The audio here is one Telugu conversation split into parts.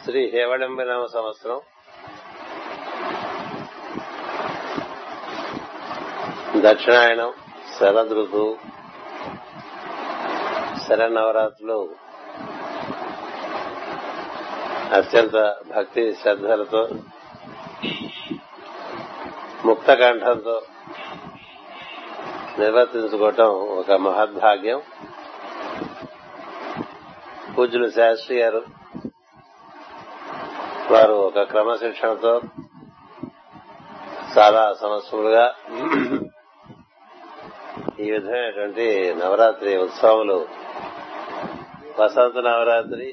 శ్రీ హేవళంబినామ సంవత్సరం దక్షిణాయనం శరద్ ఋతువు శరన్నవరాత్రులు అత్యంత భక్తి శ్రద్దలతో ముక్త కంఠంతో నిర్వర్తించుకోవటం ఒక మహద్భాగ్యం పూజ్యులు శాస్త్రి గారు వారు ఒక క్రమశిక్షణతో చాలా సంవత్సరములుగా ఈ విధమైనటువంటి నవరాత్రి ఉత్సవములు వసంత నవరాత్రి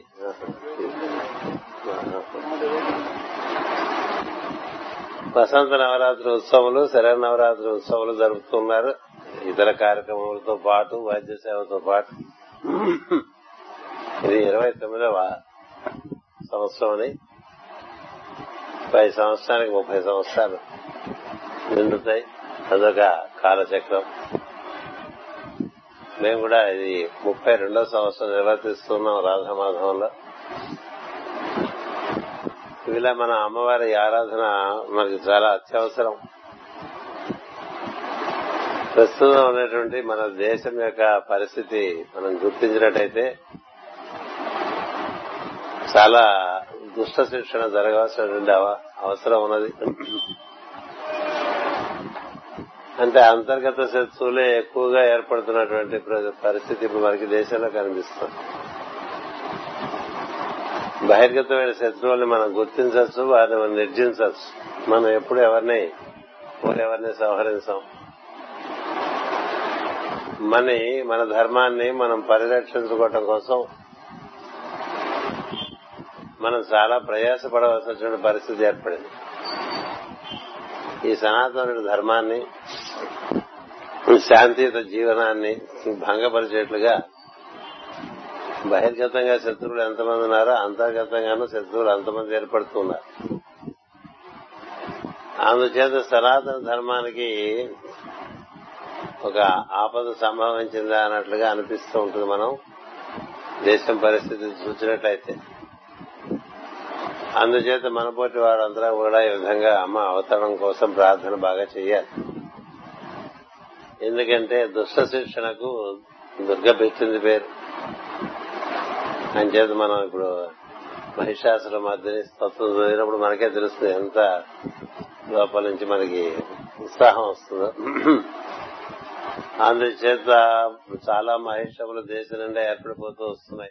వసంత నవరాత్రి ఉత్సవములు శరణ నవరాత్రి ఉత్సవాలు జరుపుతున్నారు ఇతర కార్యక్రమాలతో పాటు వైద్య సేవతో పాటు ఇది ఇరవై తొమ్మిదవ సంవత్సరం అని పది సంవత్సరానికి ముప్పై సంవత్సరాలు నిండుతాయి అదొక కాలచక్రం మేము కూడా ఇది ముప్పై రెండో సంవత్సరం నిర్వర్తిస్తున్నాం రాధామాధవంలో ఇలా మన అమ్మవారి ఆరాధన మనకి చాలా అత్యవసరం ప్రస్తుతం ఉన్నటువంటి మన దేశం యొక్క పరిస్థితి మనం గుర్తించినట్టయితే చాలా దుష్ట శిక్షణ జరగాల్సినటువంటి అవసరం ఉన్నది అంటే అంతర్గత శత్రువులే ఎక్కువగా ఏర్పడుతున్నటువంటి పరిస్థితి ఇప్పుడు మనకి దేశంలో కనిపిస్తుంది బహిర్గతమైన శత్రువుల్ని మనం గుర్తించవచ్చు వారిని మనం నిర్జించవచ్చు మనం ఎప్పుడు ఎవరిని ఎవరిని సంహరించాం మని మన ధర్మాన్ని మనం పరిరక్షించుకోవటం కోసం మనం చాలా ప్రయాసపడవలసిన పరిస్థితి ఏర్పడింది ఈ సనాతన ధర్మాన్ని శాంతియుత జీవనాన్ని భంగపరిచేట్లుగా బహిర్గతంగా శత్రువులు ఎంతమంది ఉన్నారో అంతర్గతంగానూ శత్రువులు అంతమంది ఏర్పడుతున్నారు అందుచేత సనాతన ధర్మానికి ఒక ఆపద సంభవించిందా అన్నట్లుగా అనిపిస్తూ ఉంటుంది మనం దేశం పరిస్థితి చూసినట్లయితే అందుచేత మనపోటి వారందరూ కూడా ఈ విధంగా అమ్మ అవతరణం కోసం ప్రార్థన బాగా చెయ్యాలి ఎందుకంటే దుష్ట శిక్షణకు దుర్గ పెట్టింది పేరు అంచేత మనం ఇప్పుడు మహిషాసుల మధ్యని తత్వం చదివినప్పుడు మనకే తెలుస్తుంది ఎంత లోపల నుంచి మనకి ఉత్సాహం వస్తుందో అందుచేత చాలా మహిషములు దేశం నుండి ఏర్పడిపోతూ వస్తున్నాయి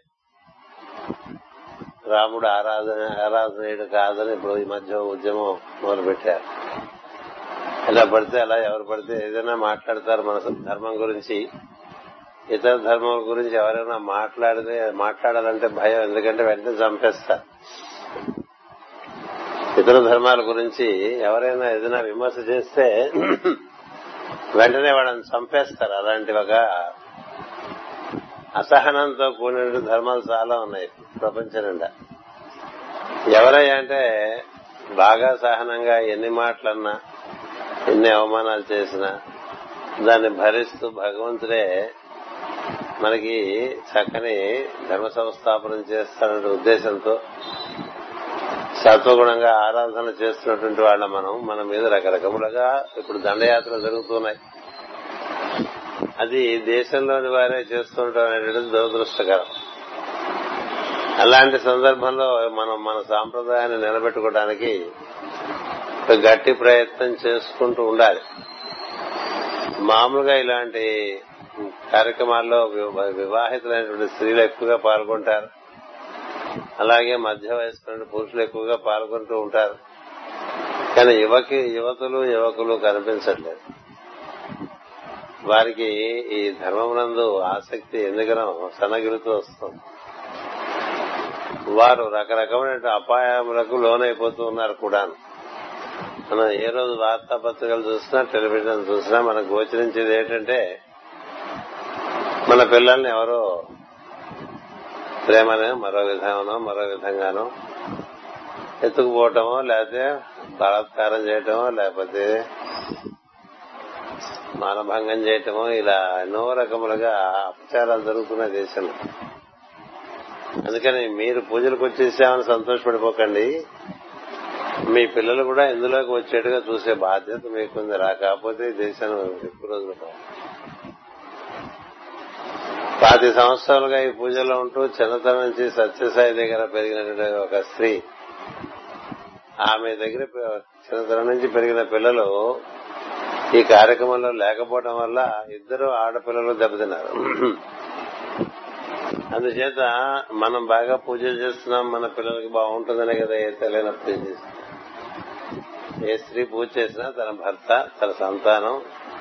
రాముడు ఆరాధన ఆరాధనయుడు కాదని ఇప్పుడు ఈ మధ్య ఉద్యమం మొదలు పెట్టారు ఎలా పడితే అలా ఎవరు పడితే ఏదైనా మాట్లాడతారు మన ధర్మం గురించి ఇతర ధర్మం గురించి ఎవరైనా మాట్లాడితే మాట్లాడాలంటే భయం ఎందుకంటే వెంటనే చంపేస్తారు ఇతర ధర్మాల గురించి ఎవరైనా ఏదైనా విమర్శ చేస్తే వెంటనే వాళ్ళని చంపేస్తారు అలాంటి ఒక అసహనంతో కూడిన ధర్మాలు చాలా ఉన్నాయి ప్రపంచం నిండా ఎవరయ్యా అంటే బాగా సహనంగా ఎన్ని మాటలన్నా ఎన్ని అవమానాలు చేసినా దాన్ని భరిస్తూ భగవంతుడే మనకి చక్కని ధర్మ సంస్థాపనం చేస్తాననే ఉద్దేశంతో సత్వగుణంగా ఆరాధన చేస్తున్నటువంటి వాళ్ళ మనం మన మీద రకరకములుగా ఇప్పుడు దండయాత్రలు జరుగుతున్నాయి అది దేశంలోని వారే చేస్తుండటం అనేటువంటిది దురదృష్టకరం అలాంటి సందర్భంలో మనం మన సాంప్రదాయాన్ని నిలబెట్టుకోవడానికి ఒక గట్టి ప్రయత్నం చేసుకుంటూ ఉండాలి మామూలుగా ఇలాంటి కార్యక్రమాల్లో వివాహితులైనటువంటి స్త్రీలు ఎక్కువగా పాల్గొంటారు అలాగే మధ్య వయస్సు పురుషులు ఎక్కువగా పాల్గొంటూ ఉంటారు కానీ యువకి యువతులు యువకులు కనిపించట్లేదు వారికి ఈ ధర్మమునందు ఆసక్తి ఎందుకనో సన్నగిలుతూ వస్తుంది వారు రకరకమైన అపాయములకు లోనైపోతూ ఉన్నారు కూడా మనం ఏ రోజు వార్తాపత్రికలు చూసినా టెలివిజన్ చూసినా మనకు గోచరించేది ఏంటంటే మన పిల్లల్ని ఎవరో ప్రేమనే మరో విధానో మరో విధంగానో ఎత్తుకుపోవటమో లేకపోతే బలాత్కారం చేయటమో లేకపోతే మానభంగం చేయటమో ఇలా ఎన్నో రకములుగా అపచారాలు జరుగుతున్నాయి దేశంలో అందుకని మీరు పూజలకు వచ్చేసామని సంతోషపడిపోకండి మీ పిల్లలు కూడా ఇందులోకి వచ్చేట్టుగా చూసే బాధ్యత మీకుంది రా కాకపోతే ఈ దేశాన్ని ఎక్కువ రోజులు పోవాలి. పాతి సంవత్సరాలుగా ఈ పూజలో ఉంటూ చిన్నతనం నుంచి సత్యసాయి దగ్గర పెరిగినటువంటి ఒక స్త్రీ ఆమె దగ్గర పె- చిన్నతనం నుంచి పెరిగిన పిల్లలు ఈ కార్యక్రమంలో లేకపోవడం వల్ల ఇద్దరు ఆడపిల్లలు దెబ్బతిన్నారు అందుచేత మనం బాగా పూజలు చేస్తున్నాం మన పిల్లలకి బాగుంటుందనే కదా ఏ తెలియన పూజ చేస్తున్నాం ఏ స్త్రీ పూజ చేసినా తన భర్త తన సంతానం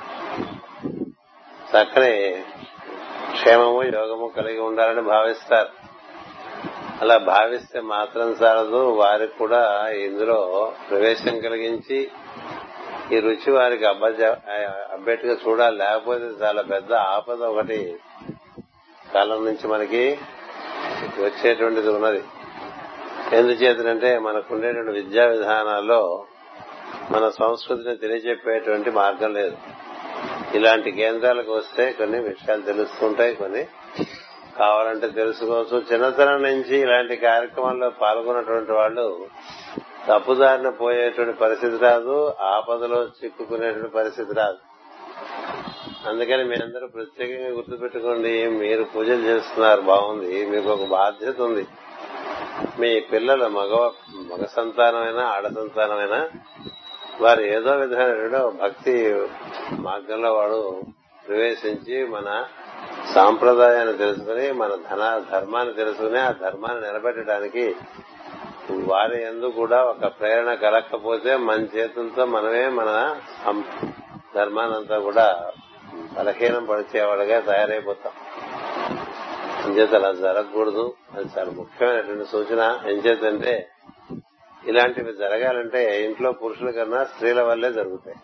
చక్కని క్షేమము యోగము కలిగి ఉండాలని భావిస్తారు అలా భావిస్తే మాత్రం సారదు వారికి కూడా ఇందులో ప్రవేశం కలిగించి ఈ రుచి వారికి అబ్బజ అబ్బెట్టుగా చూడాలి లేకపోతే చాలా పెద్ద ఆపద ఒకటి కాలం నుంచి మనకి వచ్చేటువంటిది ఉన్నది ఎందుచేతనంటే మనకుండేటువంటి విద్యా విధానాల్లో మన సంస్కృతిని తెలియజెప్పేటువంటి మార్గం లేదు ఇలాంటి కేంద్రాలకు వస్తే కొన్ని విషయాలు తెలుస్తుంటాయి కొన్ని కావాలంటే తెలుసుకోవచ్చు చిన్నతనం నుంచి ఇలాంటి కార్యక్రమాల్లో పాల్గొన్నటువంటి వాళ్ళు తప్పుదారిన పోయేటువంటి పరిస్థితి రాదు ఆపదలో చిక్కుకునేటువంటి పరిస్థితి రాదు అందుకని మీ అందరూ ప్రత్యేకంగా గుర్తుపెట్టుకోండి మీరు పూజలు చేస్తున్నారు బాగుంది మీకు ఒక బాధ్యత ఉంది మీ పిల్లల మగ మగ సంతానమైనా ఆడ సంతానమైనా వారు ఏదో విధమైన భక్తి మార్గంలో వాడు ప్రవేశించి మన సాంప్రదాయాన్ని తెలుసుకుని మన ధన ధర్మాన్ని తెలుసుకుని ఆ ధర్మాన్ని నిలబెట్టడానికి వారి ఎందు కూడా ఒక ప్రేరణ కలగకపోతే మన చేతులతో మనమే మన సం- ధర్మానంతా కూడా బలహీనం పరిచేవాడుగా తయారైపోతాం అంచేత అలా జరగకూడదు అది చాలా ముఖ్యమైనటువంటి సూచన ఎంచేతంటే ఇలాంటివి జరగాలంటే ఇంట్లో పురుషుల కన్నా స్త్రీల వల్లే జరుగుతాయి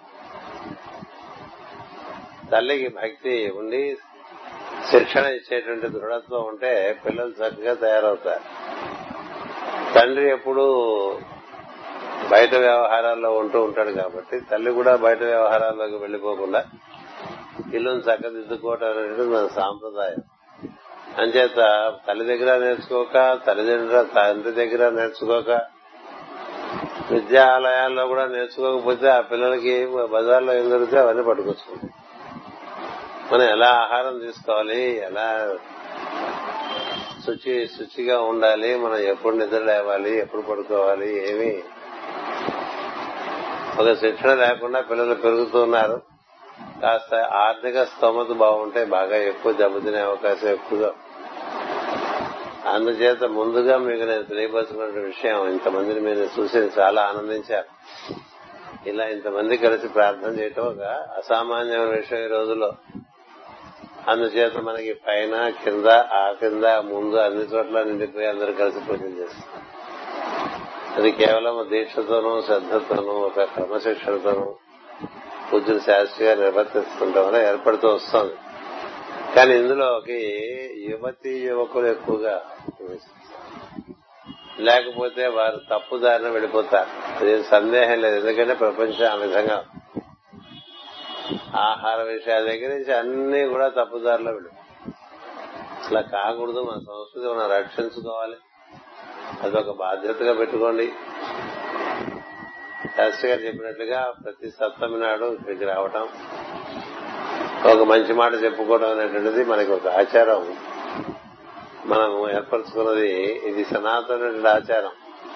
తల్లికి భక్తి ఉండి శిక్షణ ఇచ్చేటువంటి దృఢత్వం ఉంటే పిల్లలు చక్కగా తయారవుతారు తండ్రి ఎప్పుడు బయట వ్యవహారాల్లో ఉంటూ ఉంటాడు కాబట్టి తల్లి కూడా బయట వ్యవహారాల్లోకి వెళ్లిపోకుండా ఇల్లును చక్కదిద్దుకోవటం అనేది మన సాంప్రదాయం అంచేత తల్లి దగ్గర నేర్చుకోక తల్లిదండ్రుల తండ్రి దగ్గర నేర్చుకోక విద్యాలయాల్లో కూడా నేర్చుకోకపోతే ఆ పిల్లలకి బజార్లో ఏం దొరికితే అవన్నీ పట్టుకొచ్చుకుంటాం మనం ఎలా ఆహారం తీసుకోవాలి ఎలా శుచి శుచిగా ఉండాలి మనం ఎప్పుడు నిద్ర లేవాలి ఎప్పుడు పడుకోవాలి ఏమి ఒక శిక్షణ లేకుండా పిల్లలు పెరుగుతున్నారు కాస్త ఆర్థిక స్తోమత బాగుంటే బాగా ఎక్కువ దెబ్బతినే అవకాశం ఎక్కువగా అందుచేత ముందుగా మీకు నేను తెలియపరుచుకున్న విషయం ఇంతమందిని మీరు చూసి చాలా ఆనందించారు ఇలా ఇంతమంది కలిసి ప్రార్థన చేయటం ఒక అసామాన్యమైన విషయం ఈ రోజుల్లో అందుచేత మనకి పైన కింద ఆ కింద ముందు అన్ని చోట్ల నిండిపోయి అందరూ కలిసి పూజలు చేస్తారు అది కేవలం దీక్షతోనూ శ్రద్ధతోనూ ఒక క్రమశిక్షణతోనూ పూజలు శాస్త్రిగా నిర్వర్తిస్తుండటం వల్ల ఏర్పడుతూ వస్తుంది కానీ ఇందులోకి యువతి యువకులు ఎక్కువగా ప్రవేశిస్తారు. లేకపోతే వారు తప్పుదారిన వెళ్ళిపోతారు అదేం సందేహం లేదు ఎందుకంటే ప్రపంచం ఆ విధంగా ఆహార విషయాల దగ్గర నుంచి అన్ని కూడా తప్పుదారిలో వెళ్ళి అలా కాకూడదు మన సంస్కృతి మనం రక్షించుకోవాలి అదొక బాధ్యతగా పెట్టుకోండి శాస్త్రి గారు చెప్పినట్లుగా ప్రతి సప్తమి నాడు ఇక్కడికి రావటం ఒక మంచి మాట చెప్పుకోవడం అనేటువంటిది మనకి ఒక ఆచారం మనం ఏర్పరచుకున్నది ఇది సనాతన ఆచారం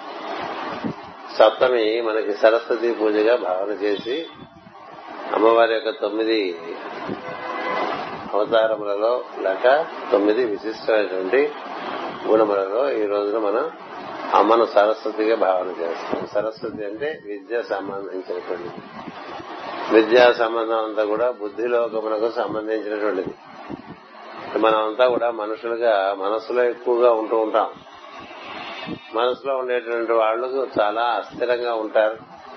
సప్తమి మనకి సరస్వతి పూజగా భావన చేసి అమ్మవారి యొక్క తొమ్మిది అవతారములలో లేక తొమ్మిది విశిష్టమైనటువంటి గుణములలో ఈ రోజున మనం అమ్మను సరస్వతిగా భావన చేస్తాం సరస్వతి అంటే విద్య సంబంధించినటువంటి విద్యా సంబంధం అంతా కూడా బుద్ధిలోకమునకు సంబంధించినటువంటిది మనమంతా కూడా మనుషులుగా మనసులో ఎక్కువగా ఉంటూ ఉంటాం మనసులో ఉండేటువంటి వాళ్ళు చాలా అస్థిరంగా ఉంటారు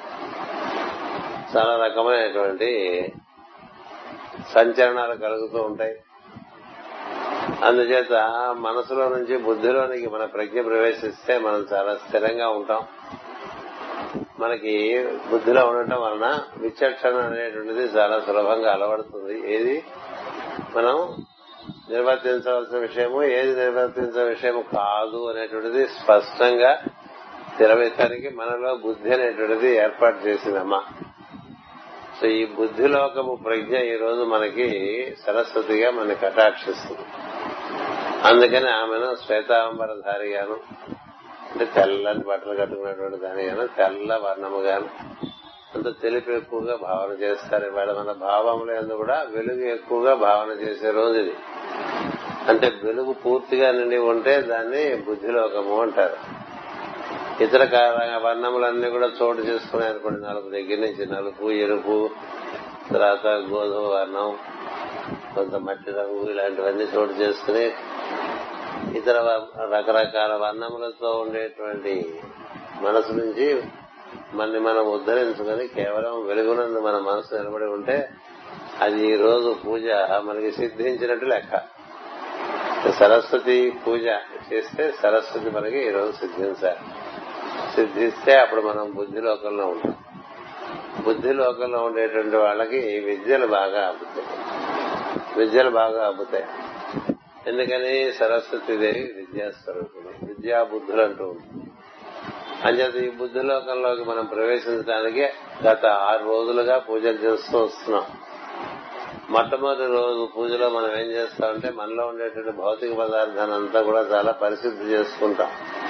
చాలా రకమైనటువంటి సంచలనాలు కలుగుతూ ఉంటాయి అందుచేత మనసులో నుంచి బుద్ధిలోనికి మన ప్రజ్ఞ ప్రవేశిస్తే మనం చాలా స్థిరంగా ఉంటాం మనకి బుద్ధిలో ఉండటం వలన విచక్షణ అనేటువంటిది చాలా సులభంగా అలవడుతుంది ఏది మనం నిర్వర్తించవలసిన విషయము ఏది నిర్వర్తించిన విషయము కాదు అనేటువంటిది స్పష్టంగా తెరవేయటానికి మనలో బుద్ధి అనేటువంటిది ఏర్పాటు చేసిందమ్మా సో ఈ బుద్ధిలోకపు ప్రజ్ఞ ఈ రోజు మనకి సరస్వతిగా మనకి కటాక్షిస్తుంది అందుకని ఆమెను శ్వేతాంబరధారిగాను అంటే తెల్లని బట్టలు కట్టుకున్నటువంటి దానిగాను తెల్ల వర్ణముగాను అంత తెలుపు ఎక్కువగా భావన చేస్తారు ఇవాళ మన భావముల ఎందు కూడా వెలుగు ఎక్కువగా భావన చేసే రోజు ఇది అంటే వెలుగు పూర్తిగా నిండి ఉంటే దాన్ని బుద్ధిలోకము అంటారు ఇతర వర్ణములన్నీ కూడా చోటు చేసుకున్నాయి అనుకోండి నలుపు దగ్గర నుంచి నలుపు ఎరుపు తర్వాత గోధుమ వర్ణం కొంత మట్టి రంగు ఇలాంటివన్నీ చోటు చేసుకుని ఇతర రకరకాల వర్ణములతో ఉండేటువంటి మనసు నుంచి మనని మనం ఉద్ధరించుకొని కేవలం వెలుగునందు మన మనసు నిలబడి ఉంటే అది ఈ రోజు పూజ మనకి సిద్ధించినట్టు లెక్క సరస్వతి పూజ చేస్తే సరస్వతి మనకి ఈ రోజు సిద్ధించాలి సిద్ధిస్తే అప్పుడు మనం బుద్ధి లోకంలో ఉంటాం బుద్ధి లోకంలో ఉండేటువంటి వాళ్ళకి విద్యలు బాగా అబ్బుతాయి విద్యలు బాగా అబ్బుతాయి ఎందుకని సరస్వతీదేవి విద్యాస్వరూపిణి విద్యా బుద్ధులు అంటూ ఉంటుంది అంచేత ఈ బుద్ధి లోకంలోకి మనం ప్రవేశించడానికి గత ఆరు రోజులుగా పూజలు చేస్తూ వస్తున్నాం మొట్టమొదటి రోజు పూజలో మనం ఏం చేస్తామంటే మనలో ఉండేటువంటి భౌతిక పదార్థాన్ని అంతా కూడా చాలా పరిశుద్ధి చేసుకుంటాం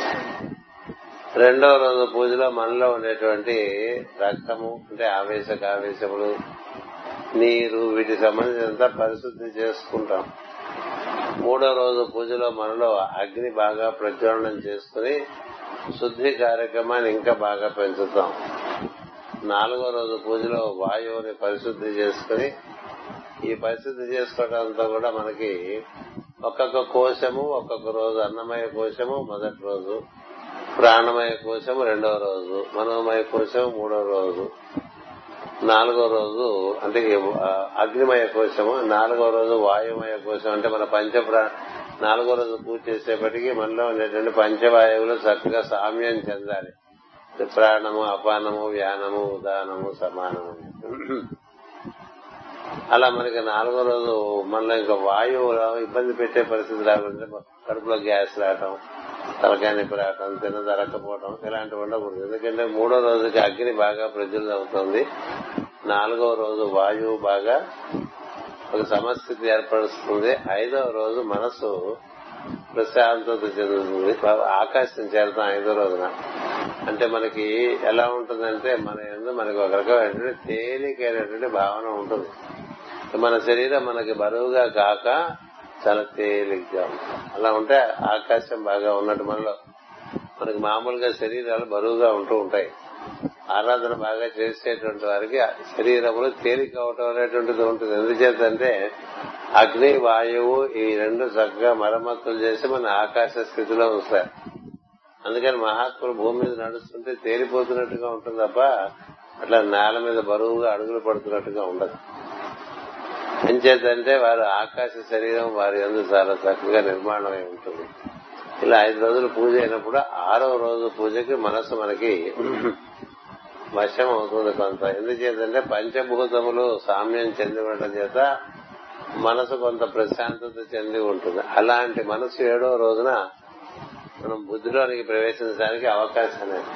రెండవ రోజు పూజలో మనలో ఉండేటువంటి రక్తము అంటే ఆవేశక ఆవేశములు నీరు వీటికి సంబంధించినంత పరిశుద్ధి చేసుకుంటాం మూడో రోజు పూజలో మనలో అగ్ని బాగా ప్రజ్వలనం చేసుకుని శుద్ధి కార్యక్రమాన్ని ఇంకా బాగా పెంచుతాం నాలుగో రోజు పూజలో వాయువుని పరిశుద్ధి చేసుకుని ఈ పరిశుద్ధి చేసుకోవడంతో కూడా మనకి ఒక్కొక్క కోశము ఒక్కొక్క రోజు అన్నమయ కోశము మొదటి రోజు ప్రాణమయ కోశము రెండవ రోజు మనోమయ కోశము మూడవ రోజు నాలుగో రోజు అంటే అగ్నిమయ కోశము నాలుగో రోజు వాయుమయ కోశం అంటే మన పంచప్రా నాలుగో రోజు పూజ చేసేపటికి మనలో ఉండేటువంటి పంచవాయువులు చక్కగా సామ్యం చెందాలి ప్రాణము అపానము వ్యానము ఉదానము సమానము అలా మనకి నాలుగో రోజు మనలో ఇంకా వాయువు ఇబ్బంది పెట్టే పరిస్థితి రాకుండా కడుపులో గ్యాస్ రావటం తలకాయ నొప్పి రావటం తినదరకపోవటం ఇలాంటివి ఉండకూడదు ఎందుకంటే మూడో రోజుకి అగ్ని బాగా ప్రజ్వలితం అవుతుంది నాలుగో రోజు వాయువు బాగా ఒక సమస్థితి ఏర్పరుస్తుంది ఐదవ రోజు మనసు ప్రశాంతత చెందుతుంది ఆకాశం చేరతాం ఐదో రోజున అంటే మనకి ఎలా ఉంటుందంటే మన ఎందు మనకి ఒక రకమైనటువంటి తేలికైనటువంటి భావన ఉంటుంది మన శరీరం మనకి బరువుగా కాక చాలా తేలిగ్గా ఉంటుంది అలా ఉంటే ఆకాశం బాగా ఉన్నట్టు మనలో మనకి మామూలుగా శరీరాలు బరువుగా ఉంటూ ఉంటాయి ఆరాధన బాగా చేసేటువంటి వారికి శరీరములు తేలిక అవటం అనేటువంటిది ఉంటుంది ఎందుచేతంటే అగ్ని వాయువు ఈ రెండు చక్కగా మరమ్మతులు చేసి మన ఆకాశ స్థితిలో ఉంచుతారు అందుకని మహాత్ములు భూమి మీద నడుస్తుంటే తేలిపోతున్నట్టుగా ఉంటుంది తప్ప అట్లా నేల మీద బరువుగా అడుగులు పడుతున్నట్టుగా ఉండదు ఎంచేతంటే వారు ఆకాశ శరీరం వారి అందు చాలా చక్కగా నిర్మాణమై ఉంటుంది ఇలా ఐదు రోజులు పూజ అయినప్పుడు ఆరవ రోజు పూజకి మనసు మనకి వశం అవుతుంది కొంత ఎందుచేతంటే పంచభూతములు సామ్యం చెంది ఉండటం చేత మనసు కొంత ప్రశాంతత చెంది ఉంటుంది అలాంటి మనసు ఏడో రోజున మనం బుద్ధిలోనికి ప్రవేశించడానికి అవకాశం లేదు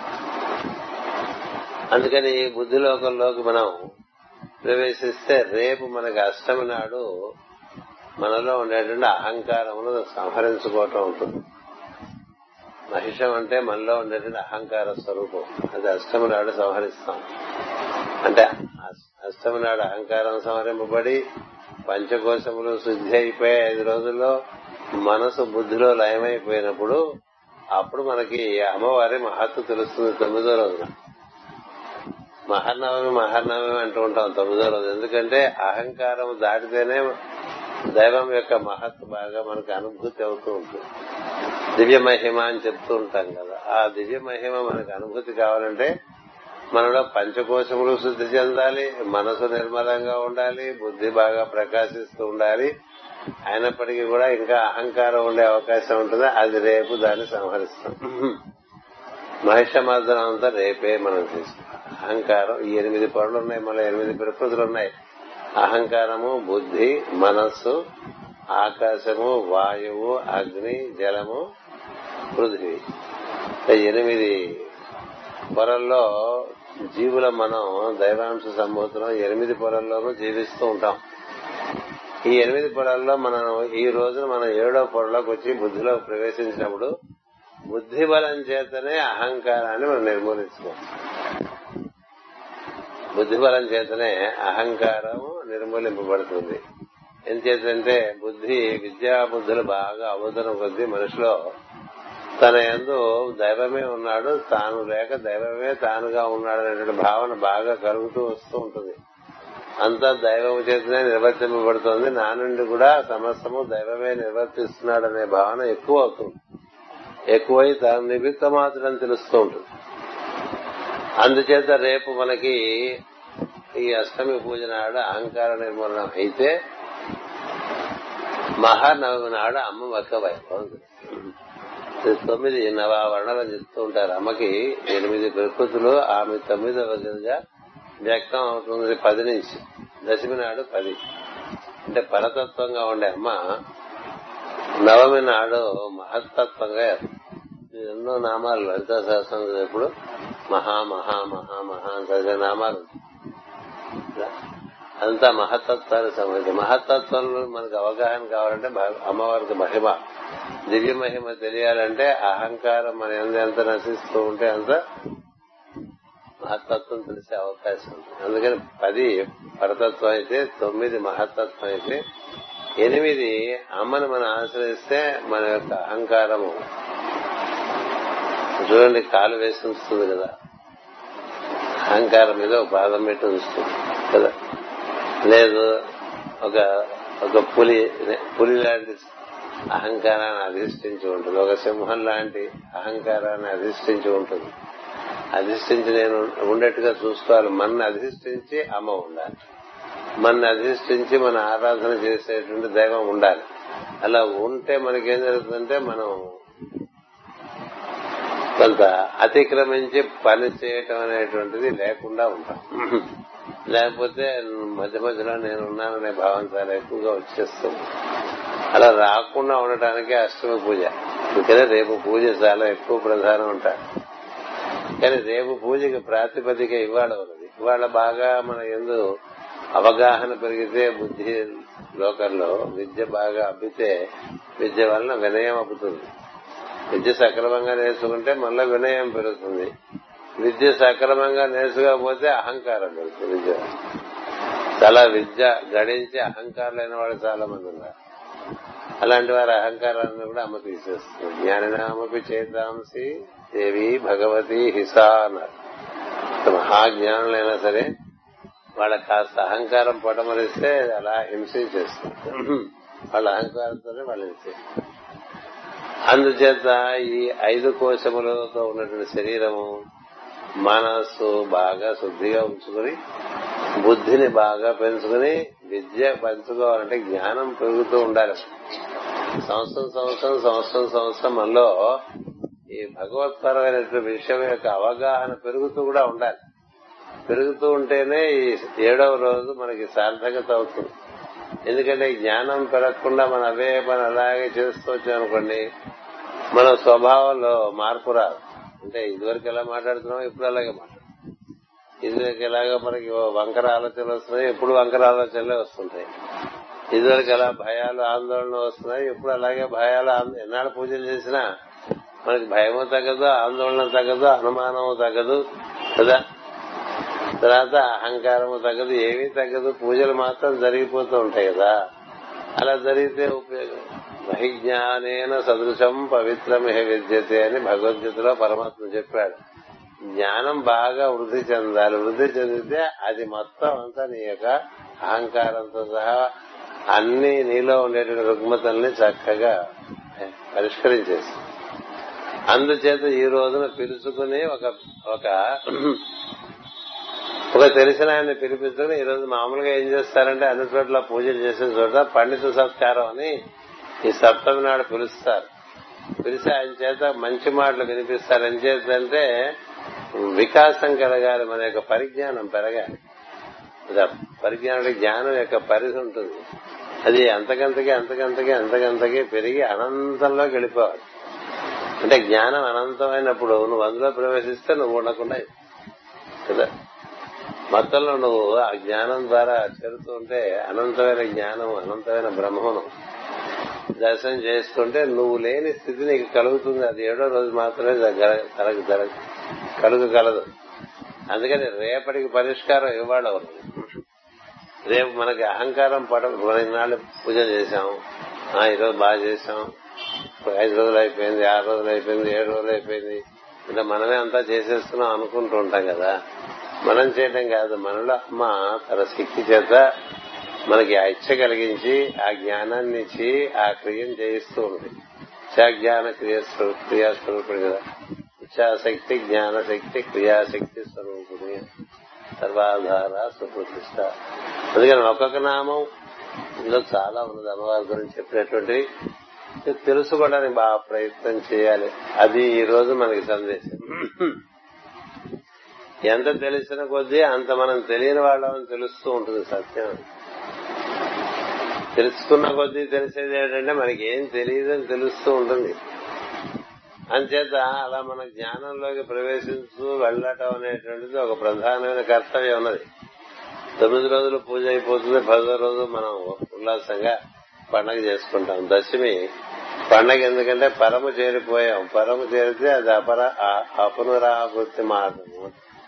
అందుకని ఈ బుద్ధిలోకంలోకి మనం ప్రవేశిస్తే రేపు మనకి అష్టమి నాడు మనలో ఉండేటువంటి అహంకారమును సంహరించుకోవటం ఉంటుంది మహిషం అంటే మనలో ఉండేటువంటి అహంకార స్వరూపం అది అష్టమి నాడు సంహరిస్తాం అంటే అష్టమి నాడు అహంకారం సంహరింపబడి పంచకోశములు శుద్ధి అయిపోయి ఐదు రోజుల్లో మనసు బుద్ధిలో లయమైపోయినప్పుడు అప్పుడు మనకి అమ్మవారి మహత్తు తెలుస్తుంది తొమ్మిదో రోజున మహర్నవమి మహర్నవమి అంటూ ఉంటాం తొమ్మిదో రోజు ఎందుకంటే అహంకారం దాటితేనే దైవం యొక్క మహత్తు బాగా మనకు అనుభూతి అవుతూ ఉంటుంది దివ్య మహిమ అని చెప్తూ ఉంటాం కదా ఆ దివ్య మహిమ మనకు అనుభూతి కావాలంటే మనలో పంచకోశములు శుద్ధి చెందాలి మనసు నిర్మలంగా ఉండాలి బుద్ధి బాగా ప్రకాశిస్తూ ఉండాలి అయినప్పటికీ కూడా ఇంకా అహంకారం ఉండే అవకాశం ఉంటుంది అది రేపు దాన్ని సంహరిస్తాం మహిషమర్దనం అంతా రేపే మనం తీసుకుంటాం అహంకారం ఈ ఎనిమిది పనులు ఉన్నాయి మళ్ళీ ఎనిమిది ప్రకృతులు ఉన్నాయి అహంకారము బుద్ధి మనస్సు ఆకాశము వాయువు అగ్ని జలము పృథివీ ఎనిమిది పొరల్లో జీవుల మనం దైవాంశ సంబోధనం ఎనిమిది పొరల్లోనూ జీవిస్తూ ఉంటాం ఈ ఎనిమిది పొరల్లో మనం ఈ రోజున మనం ఏడో పొరలోకి వచ్చి బుద్ధిలో ప్రవేశించినప్పుడు బుద్ధి బలం చేతనే అహంకారాన్ని మనం నిర్మూలించుకోవచ్చు బుద్ధి బలం చేతనే అహంకారం నిర్మూలింపబడుతుంది ఎంచేతంటే బుద్ధి విద్యా బుద్ధులు బాగా అవుతున్న కొద్దీ మనిషిలో తన ఎందు దైవమే ఉన్నాడు తాను లేక దైవమే తానుగా ఉన్నాడు అనేటువంటి భావన బాగా కలుగుతూ వస్తూ ఉంటుంది అంతా దైవం చేతనే నిర్వర్తింపబడుతోంది నా నుండి కూడా సమస్తము దైవమే నిర్వర్తిస్తున్నాడు అనే భావన ఎక్కువ అవుతుంది ఎక్కువై తన నిమిత్త మాత్రం తెలుస్తూ ఉంటుంది అందుచేత రేపు మనకి ఈ అష్టమి పూజ నాడు అహంకార నిర్మూలన అయితే మహానవమి నాడు అమ్మ ఒక్క వైభవం తొమ్మిది నవావరణలు చెప్తూ ఉంటారు అమ్మకి ఎనిమిది ప్రకృతులు ఆమె తొమ్మిదవ గదిగా వ్యక్తం అవుతుంది పది నుంచి దశమి నాడు పది అంటే పరతత్వంగా ఉండే అమ్మ నవమి నాడు మహత్తత్వంగా ఎన్నో నామాలు లలిత శాస్త్రం ఎప్పుడు మహా మహా మహా మహా చదివే నామాలు అంతా మహత్తత్వానికి సంబంధించి మహత్తత్వంలో మనకు అవగాహన కావాలంటే అమ్మవారికి మహిమ దివ్య మహిమ తెలియాలంటే అహంకారం మన ఎంత నశిస్తూ ఉంటే అంత మహత్తత్వం తెలిసే అవకాశం ఉంది అందుకని పది పరతత్వం అయితే తొమ్మిది మహత్తత్వం అయితే ఎనిమిది అమ్మని మనం ఆశ్రయిస్తే మన యొక్క అహంకారము చూడండి కాలు వేసి ఉంచుతుంది కదా అహంకారం మీద ఒక పాదం పెట్టి ఉంచుతుంది కదా లేదు ఒక ఒక పులి పులి లాంటి అహంకారాన్ని అధిష్ఠించి ఉంటుంది ఒక సింహం లాంటి అహంకారాన్ని అధిష్ఠించి ఉంటుంది అధిష్ఠించి నేను ఉండేట్టుగా చూసుకోవాలి మన అధిష్ఠించి అమ్మ ఉండాలి మన అధిష్ఠించి మన ఆరాధన చేసేటువంటి దైవం ఉండాలి అలా ఉంటే మనకేం జరుగుతుందంటే మనం కొంత అతిక్రమించి పని చేయటం అనేటువంటిది లేకుండా ఉంటాం లేకపోతే మధ్య మధ్యలో నేను ఉన్నాననే భావం చాలా ఎక్కువగా వచ్చేస్తుంది అలా రాకుండా ఉండటానికి అష్టమి పూజ అందుకనే రేపు పూజ చాలా ఎక్కువ ప్రధానం ఉంటారు కానీ రేపు పూజకి ప్రాతిపదిక ఇవాళ ఉన్నది ఇవాళ బాగా మన ఎందు అవగాహన పెరిగితే బుద్ధి లోకంలో విద్య బాగా అబ్బితే విద్య వలన వినయం అబ్బుతుంది విద్య సక్రమంగా నేర్చుకుంటే మళ్ళీ వినయం పెరుగుతుంది విద్య సక్రమంగా నేర్చుకోకపోతే అహంకారం పెరుగుతుంది విద్య చాలా విద్య గడించి అహంకారులైన వాళ్ళు చాలా మంది ఉన్నారు అలాంటి వారి అహంకారాన్ని కూడా అమ్మ తీసేస్తుంది జ్ఞాననామపి చేతాంసి దేవి భగవతి హిసా అన్నారు మహాజ్ఞానులైనా సరే వాళ్ళకి కాస్త అహంకారం పొటమరిస్తే అలా హింసించేస్తుంది వాళ్ళ అహంకారంతోనే వాళ్ళు హింసిస్తారు అందుచేత ఈ ఐదు కోశములతో ఉన్నటువంటి శరీరము మనస్సు బాగా శుద్ధిగా ఉంచుకుని బుద్ధిని బాగా పెంచుకుని విద్య పెంచుకోవాలంటే జ్ఞానం పెరుగుతూ ఉండాలి సంవత్సరం సంవత్సరం సంవత్సరం సంవత్సరం మనలో ఈ భగవత్పరమైనటువంటి విషయం యొక్క అవగాహన పెరుగుతూ కూడా ఉండాలి పెరుగుతూ ఉంటేనే ఈ ఏడవ రోజు మనకి సార్థకత అవుతుంది ఎందుకంటే జ్ఞానం పెరగకుండా మనం అవే పని అలాగే చేస్తూ వచ్చామనుకోండి మన స్వభావంలో మార్పు రాదు అంటే ఇదివరకు ఎలా మాట్లాడుతున్నాం ఇప్పుడు అలాగే మాట్లాడుతున్నాం ఇదివరకు ఎలాగో మనకి వంకర ఆలోచనలు వస్తున్నాయి ఎప్పుడు వంకర ఆలోచనలే వస్తుంటాయి ఇదివరకు ఎలా భయాలు ఆందోళన వస్తున్నాయి ఎప్పుడు అలాగే భయాలు ఎన్నాళ్ళు పూజలు చేసినా మనకి భయము తగ్గదు ఆందోళన తగ్గదు అనుమానము తగ్గదు కదా తర్వాత అహంకారము తగ్గదు ఏమీ తగ్గదు పూజలు మాత్రం జరిగిపోతూ ఉంటాయి కదా అలా జరిగితే ఉపయోగం బహిజ్ఞానేన సదృశం పవిత్రమిహ విద్యతే అని భగవద్గీతలో పరమాత్మ చెప్పాడు జ్ఞానం బాగా వృద్ధి చెందాలి వృద్ధి చెందితే అది మొత్తం అంతా నీ యొక్క అహంకారంతో సహా అన్ని నీలో ఉండేటువంటి రుగ్మతల్ని చక్కగా పరిష్కరించేసి అందుచేత ఈ రోజున పిలుచుకుని ఒక ఒక ఒక తెలిసిన ఆయన పిలిపించుకుని ఈ రోజు మామూలుగా ఏం చేస్తారంటే అన్ని చోట్ల పూజలు చేసిన చోట పండిత సత్కారం అని ఈ సప్తమి నాడు పిలుస్తారు పిలిచి ఆయన చేత మంచి మాటలు వినిపిస్తారు ఏం చేద్దంటే వికాసం కలగాలి మన యొక్క పరిజ్ఞానం పెరగాలి పరిజ్ఞానం జ్ఞానం యొక్క పరిధి ఉంటుంది అది అంతకంతకి అంతకంతకి అంతకంతకి పెరిగి అనంతంలోకి వెళ్ళిపోవాలి అంటే జ్ఞానం అనంతమైనప్పుడు నువ్వు అందులో ప్రవేశిస్తే నువ్వు ఉండకుండా కదా మొత్తంలో నువ్వు ఆ జ్ఞానం ద్వారా చేరుతూ ఉంటే అనంతమైన జ్ఞానం అనంతమైన బ్రహ్మను దర్శనం చేసుకుంటే నువ్వు లేని స్థితి నీకు కలుగుతుంది అది ఏడో రోజు మాత్రమే కలగ జరగ కలుగు కలదు అందుకని రేపటికి పరిష్కారం ఇవ్వాలి అవుతుంది రేపు మనకి అహంకారం పడ మన ఇన్నాళ్ళు పూజ చేశాం ఈరోజు బాగా చేశాం ఐదు రోజులు అయిపోయింది ఆరు రోజులు అయిపోయింది ఏడు రోజులు అయిపోయింది ఇలా మనమే అంతా చేసేస్తున్నాం అనుకుంటూ ఉంటాం కదా మనం చేయడం కాదు మనలో అమ్మ తన శక్తి చేత మనకి ఆ ఇచ్చ కలిగించి ఆ జ్ఞానాన్ని ఇచ్చి ఆ క్రియను చేయిస్తూ ఉంది జ్ఞాన క్రియాస్వరూపుడు కదా ఇచ్చాశక్తి జ్ఞానశక్తి క్రియాశక్తి స్వరూపుడి సర్వాధార సుప్రతిష్ట అందుకని ఒక్కొక్క నామం ఇందులో చాలా ఉన్నది అమ్మవారి గురించి చెప్పినటువంటి తెలుసుకోవడానికి బాగా ప్రయత్నం చేయాలి అది ఈ రోజు మనకి సందేశం ఎంత తెలిసిన కొద్దీ అంత మనం తెలియని వాళ్ళని తెలుస్తూ ఉంటుంది సత్యం తెలుసుకున్న కొద్దీ తెలిసేది ఏంటంటే మనకి ఏం తెలియదని తెలుస్తూ ఉంటుంది అంచేత అలా మన జ్ఞానంలోకి ప్రవేశించు వెళ్ళటం అనేటువంటిది ఒక ప్రధానమైన కర్తవ్యం ఉన్నది తొమ్మిది రోజులు పూజ అయిపోతుంది పదో రోజు మనం ఉల్లాసంగా పండగ చేసుకుంటాం దశమి పండగ ఎందుకంటే పరము చేరిపోయాం పరము చేరితే అది అపర అపునరావృత్తి మార్గము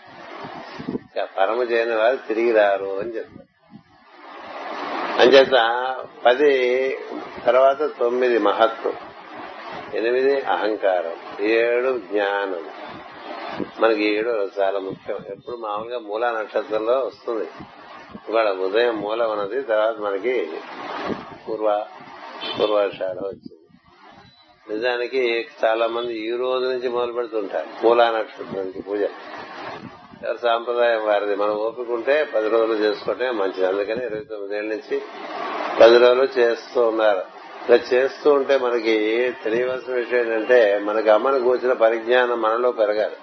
పరము చేయని వారు తిరిగి రారు అని చెప్తారు అంచేత పది తర్వాత తొమ్మిది మహత్వం ఎనిమిది అహంకారం ఏడు జ్ఞానం మనకి ఏడు చాలా ముఖ్యం ఎప్పుడు మామూలుగా మూలా నక్షత్రంలో వస్తుంది ఇవాళ ఉదయం మూలం ఉన్నది తర్వాత మనకి పూర్వ పూర్వాషాఢ వచ్చింది నిజానికి చాలా మంది ఈ రోజు నుంచి మొదలు పెడుతుంటారు మూలా నక్షత్రానికి పూజ ఎవరి సాంప్రదాయం వారిది మనం ఓపికంటే పది రోజులు చేసుకుంటే మంచిది అందుకని ఇరవై తొమ్మిదేళ్ల నుంచి పది రోజులు చేస్తూ ఉన్నారు ఇలా చేస్తూ ఉంటే మనకి తెలియవలసిన విషయం ఏంటంటే మనకి అమ్మను కూర్చిన పరిజ్ఞానం మనలో పెరగాలి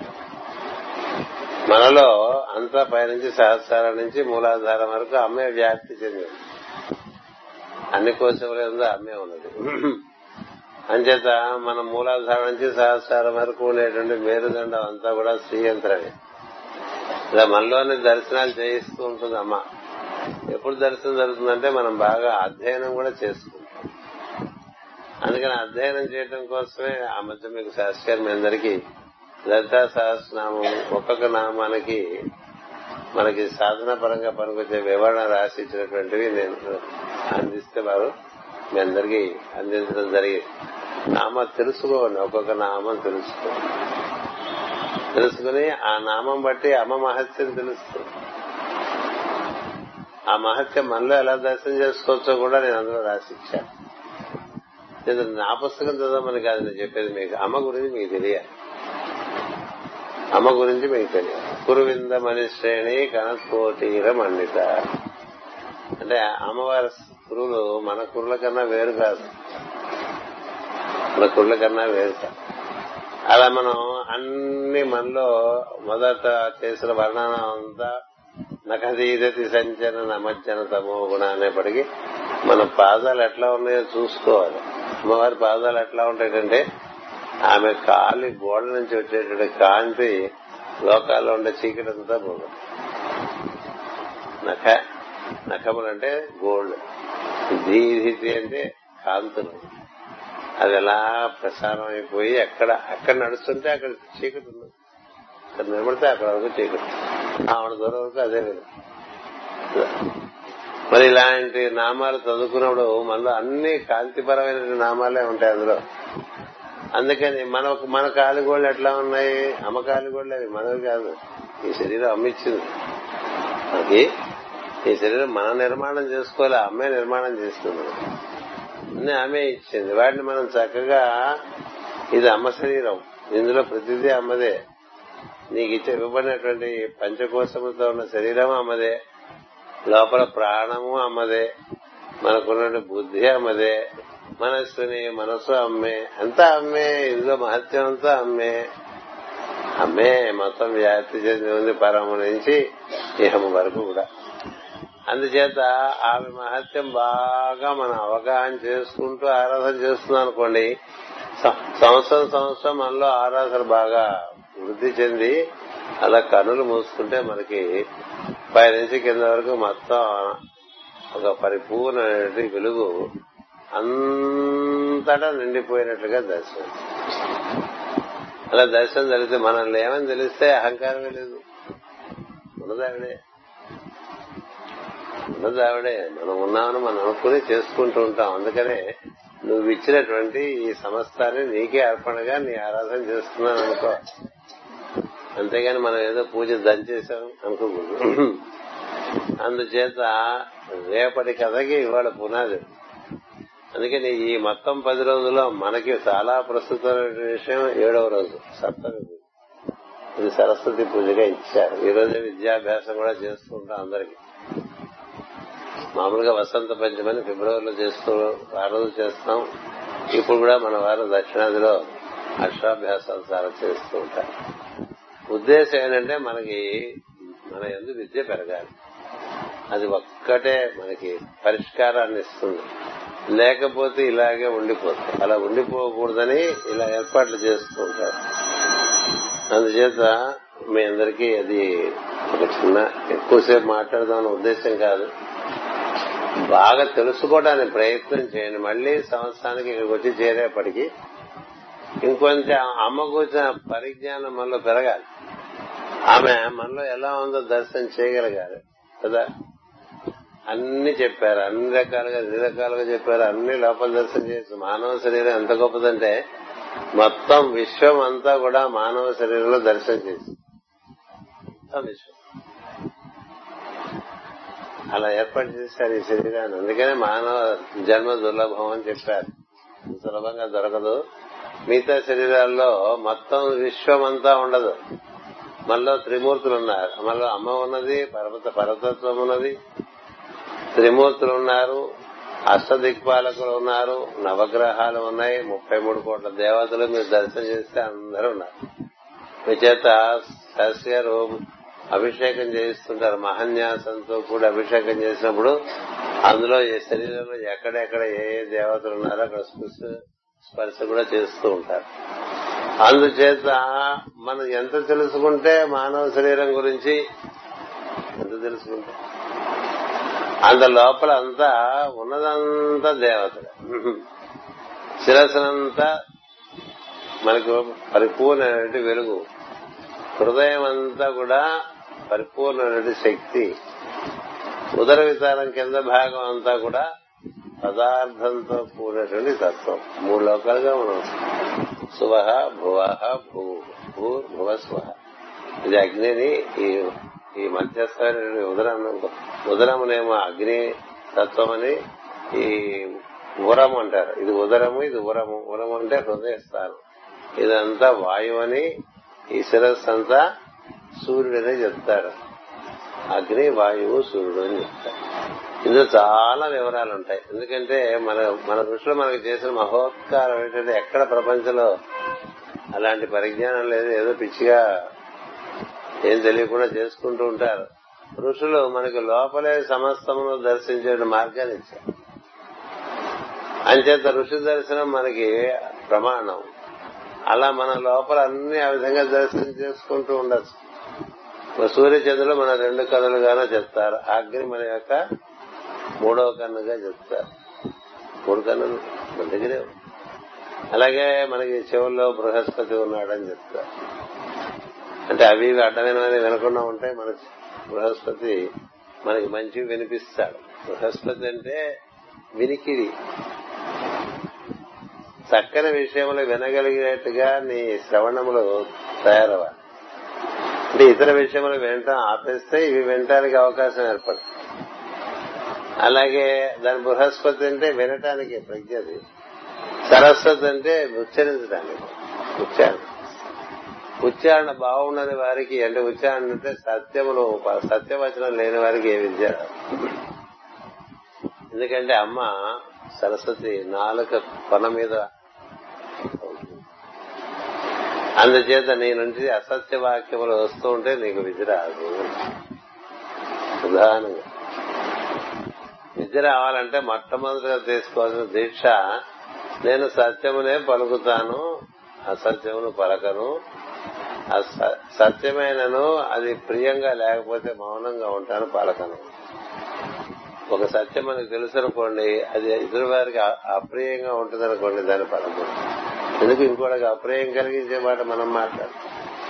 మనలో అంతా పైనుంచి సహస్రాల నుంచి మూలాధారం వరకు అమ్మే వ్యాప్తి చెందింది అన్ని కోశములు ఉందో అమ్మే ఉన్నది అంచేత మన మూలాధారం నుంచి సహస్రాల వరకు ఉండేటువంటి మేరుదండం అంతా కూడా శ్రీయంత్రమే ఇలా మనలోని దర్శనాలు చేయిస్తూ ఉంటుంది అమ్మ ఎప్పుడు దర్శనం జరుగుతుందంటే మనం బాగా అధ్యయనం కూడా చేసుకుంటాం అందుకని అధ్యయనం చేయడం కోసమే ఆ మధ్య మీకు శాస్త్రి మీ అందరికీ లలితా సహస్రనామం ఒక్కొక్క నామానికి మనకి సాధన పరంగా పనికొచ్చే వివరణ రాసి ఇచ్చినటువంటివి నేను అందిస్తే వారు మీ అందరికీ అందించడం జరిగింది నామ తెలుసుకోండి ఒక్కొక్క నామం తెలుసుకోండి తెలుసుకుని ఆ నామం బట్టి అమ్మ మహత్యం తెలుస్తుంది ఆ మహత్యం మనలో ఎలా దర్శనం చేసుకోవచ్చో కూడా నేను అందులో రాసిచ్చాను నేను నా పుస్తకం చదవమని కాదు నేను చెప్పేది మీకు అమ్మ గురించి మీకు తెలియాలి అమ్మ గురించి మీకు తెలియాలి కురువింద మనిశ్రేణి కనకోటీర మండిత అంటే అమ్మవారి కురువులు మన కురుల కన్నా వేరు కాదు మన కురుల కన్నా వేరు కాదు అలా మనం అన్ని మనలో మొదట చేసిన వర్ణన అంతా నఖదీదతి సంచన నమజ్జన తమో గుణ అనేప్పటికీ మన పాదాలు ఎట్లా ఉన్నాయో చూసుకోవాలి అమ్మవారి పాదాలు ఎట్లా ఉంటాయంటే ఆమె కాలి గోడ నుంచి వచ్చేటువంటి కాంతి లోకాల్లో ఉండే చీకటి అంతా పోదు నఖ నఖములు అంటే గోల్డ్ దీధితి అంటే కాంతులు అది ఎలా ప్రసారం అయిపోయి ఎక్కడ అక్కడ నడుస్తుంటే అక్కడ చీకటి ఉంది అక్కడ నిలబడితే అక్కడ వరకు చీకటి ఆవిడ దూరం వరకు అదే విధం మరి ఇలాంటి నామాలు చదువుకున్నప్పుడు మనలో అన్ని కాంతిపరమైన నామాలే ఉంటాయి అందులో అందుకని మన మన కాలిగోళ్ళు ఎట్లా ఉన్నాయి అమ్మ కాలిగోళ్ళు అవి మనవి కాదు ఈ శరీరం అమ్మిచ్చింది మనకి ఈ శరీరం మన నిర్మాణం చేసుకోవాలి అమ్మే నిర్మాణం చేస్తుంది అన్ని ఆమె ఇచ్చింది వాటిని మనం చక్కగా ఇది అమ్మ శరీరం ఇందులో ప్రతిదీ అమ్మదే నీకు ఇచ్చే ఇవ్వబడినటువంటి పంచకోశములతో ఉన్న శరీరం అమ్మదే లోపల ప్రాణము అమ్మదే మనకున్న బుద్ధి అమ్మదే మనస్సుని మనసు అమ్మే అంతా అమ్మే ఇందులో మహత్యం అంతా అమ్మే అమ్మే మొత్తం వ్యాప్తి చెంది ఉంది పరము నుంచి ఇహము వరకు కూడా అందుచేత ఆమె మహత్యం బాగా మనం అవగాహన చేసుకుంటూ ఆరాధన చేస్తున్నాం అనుకోండి సంవత్సరం సంవత్సరం మనలో ఆరాధన బాగా వృద్ధి చెంది అలా కన్నులు మూసుకుంటే మనకి పై నుంచి కింద వరకు మొత్తం ఒక పరిపూర్ణ వెలుగు అంతటా నిండిపోయినట్లుగా దర్శనం అలా దర్శనం జరిగితే మనల్ని ఏమని తెలిస్తే అహంకారమే లేదు ఉన్నదావిడే ఉన్నదావిడే మనం ఉన్నామని మనం అనుకుని చేసుకుంటూ ఉంటాం అందుకనే నువ్వు ఇచ్చినటువంటి ఈ సమస్తాన్ని నీకే అర్పణగా నీ ఆరాధన చేస్తున్నాను అనుకో అంతేగాని మనం ఏదో పూజ దంచేసాం అనుకోకూడదు అందుచేత రేపటి కథకి ఇవాళ పునాది అందుకని ఈ మొత్తం పది రోజుల్లో మనకి చాలా ప్రస్తుతమైన విషయం ఏడవ రోజు సప్తమి పూజ ఇది సరస్వతి పూజగా ఇచ్చారు ఈ రోజే విద్యాభ్యాసం కూడా చేస్తుంటాం అందరికి మామూలుగా వసంత పంచమని ఫిబ్రవరిలో చేస్తూ ఆ రోజు చేస్తాం ఇప్పుడు కూడా మన వారు దక్షిణాదిలో అక్షరాభ్యాసాలు చాలా చేస్తూ ఉంటారు ఉద్దేశం ఏంటంటే మనకి మన ఎందు విద్య పెరగాలి అది ఒక్కటే మనకి పరిష్కారాన్ని ఇస్తుంది లేకపోతే ఇలాగే ఉండిపోతుంది అలా ఉండిపోకూడదని ఇలా ఏర్పాట్లు చేస్తూ ఉంటారు అందుచేత మీ అందరికీ అది ఒక చిన్న ఎక్కువసేపు మాట్లాడదామన్న ఉద్దేశం కాదు బాగా తెలుసుకోవడానికి ప్రయత్నం చేయండి మళ్ళీ సంవత్సరానికి ఇక్కడికి వచ్చి చేరేపటికి ఇంకొంచెం అమ్మ కూర్చిన పరిజ్ఞానం మనలో పెరగాలి ఆమె మనలో ఎలా ఉందో దర్శనం చేయగలగాలి కదా అన్ని చెప్పారు అన్ని రకాలుగా అన్ని రకాలుగా చెప్పారు అన్ని లోపల దర్శనం చేసి మానవ శరీరం ఎంత గొప్పదంటే మొత్తం విశ్వం అంతా కూడా మానవ శరీరంలో దర్శనం చేసి విశ్వం అలా ఏర్పాటు చేశారు ఈ శరీరాన్ని అందుకనే మానవ జన్మ దుర్లభం అని చెప్పారు సులభంగా దొరకదు మిగతా శరీరాల్లో మొత్తం విశ్వం అంతా ఉండదు మనలో త్రిమూర్తులు ఉన్నారు మనలో అమ్మ ఉన్నది పర్వత పరతత్వం ఉన్నది త్రిమూర్తులు ఉన్నారు అష్టదిక్పాలకులు ఉన్నారు నవగ్రహాలు ఉన్నాయి ముప్పై మూడు కోట్ల దేవతలు మీరు దర్శనం చేస్తే అందరూ ఉన్నారు మీ చేత శాస్త్రి గారు అభిషేకం చేయిస్తుంటారు మహన్యాసంతో కూడా అభిషేకం చేసినప్పుడు అందులో ఈ శరీరంలో ఎక్కడెక్కడ ఏ ఏ దేవతలు ఉన్నారో అక్కడ స్పర్శ స్పర్శ కూడా చేస్తూ ఉంటారు అందుచేత మనం ఎంత తెలుసుకుంటే మానవ శరీరం గురించి ఎంత తెలుసుకుంటే అంత లోపల అంతా ఉన్నదంతా దేవతలు శిరస్సునంతా మనకు పరిపూర్ణమైన వెలుగు హృదయం అంతా కూడా పరిపూర్ణమైన శక్తి ఉదర వితానం కింద భాగం అంతా కూడా పదార్థంతో కూడినటువంటి తత్వం మూడు లోకాలుగా మనం సువహ భువ భూ భూర్ భువ స్వహ ఇది అగ్నిని ఈ ఈ మధ్యస్థమైన ఉదరం ఉదరమునేమో అగ్ని తత్వం అని ఈ ఉరం అంటారు ఇది ఉదరము ఇది ఉరము ఉరము అంటే హృదయ స్థానం ఇదంతా వాయువు అని ఈ శిరస్సు అంతా సూర్యుడని చెప్తారు అగ్ని వాయువు సూర్యుడు అని చెప్తారు ఇందులో చాలా వివరాలు ఉంటాయి ఎందుకంటే మన మన ఋషులు మనకు చేసిన మహోత్కారం ఏంటంటే ఎక్కడ ప్రపంచంలో అలాంటి పరిజ్ఞానం లేదు ఏదో పిచ్చిగా ఏం తెలియకుండా చేసుకుంటూ ఉంటారు ఋషులు మనకి లోపలే సమస్తమును దర్శించే మార్గాన్ని ఇచ్చారు అంచేత ఋషి దర్శనం మనకి ప్రమాణం అలా మన లోపల అన్ని ఆ విధంగా దర్శనం చేసుకుంటూ ఉండొచ్చు సూర్య చంద్రులు మన రెండు కన్నులుగానో చెప్తారు అగ్ని మన యొక్క మూడవ కన్నుగా చెప్తారు మూడు కన్నులు మన దగ్గరే అలాగే మనకి చెవుల్లో బృహస్పతి ఉన్నాడని చెప్తారు అంటే అవి ఇవి అడ్డమైనవని వినకుండా ఉంటే మన బృహస్పతి మనకి మంచి వినిపిస్తాడు బృహస్పతి అంటే వినికిడి చక్కని విషయములు వినగలిగేట్టుగా నీ శ్రవణములు తయారవ్వాలి అంటే ఇతర విషయములు వినటం ఆపేస్తే ఇవి వినటానికి అవకాశం ఏర్పడుతుంది అలాగే దాని బృహస్పతి అంటే వినటానికి ప్రజ్ఞది సరస్వతి అంటే ఉచ్చరించడానికి ఉచ్చారణ ఉచ్చారణ బాగున్నది వారికి అంటే ఉచ్చారణ అంటే సత్యములు సత్యవచనం లేని వారికి ఏ విద్య ఎందుకంటే అమ్మ సరస్వతి నాలుక కొన మీద అందుచేత నీ నుంచి అసత్య వాక్యములు వస్తూ ఉంటే నీకు విధి రాదు ప్రధానంగా విద్య రావాలంటే మొట్టమొదటిగా తీసుకోవాల్సిన దీక్ష నేను సత్యమునే పలుకుతాను అసత్యమును పలకను సత్యమైనను అది ప్రియంగా లేకపోతే మౌనంగా ఉంటాను పలకను ఒక సత్యం మనకు తెలుసు అనుకోండి అది ఎదురు వారికి అప్రియంగా ఉంటుంది అనుకోండి దాని పలకం ఎందుకు ఇంకోటికి అప్రియం కలిగించే మాట మనం మాట్లాడతాం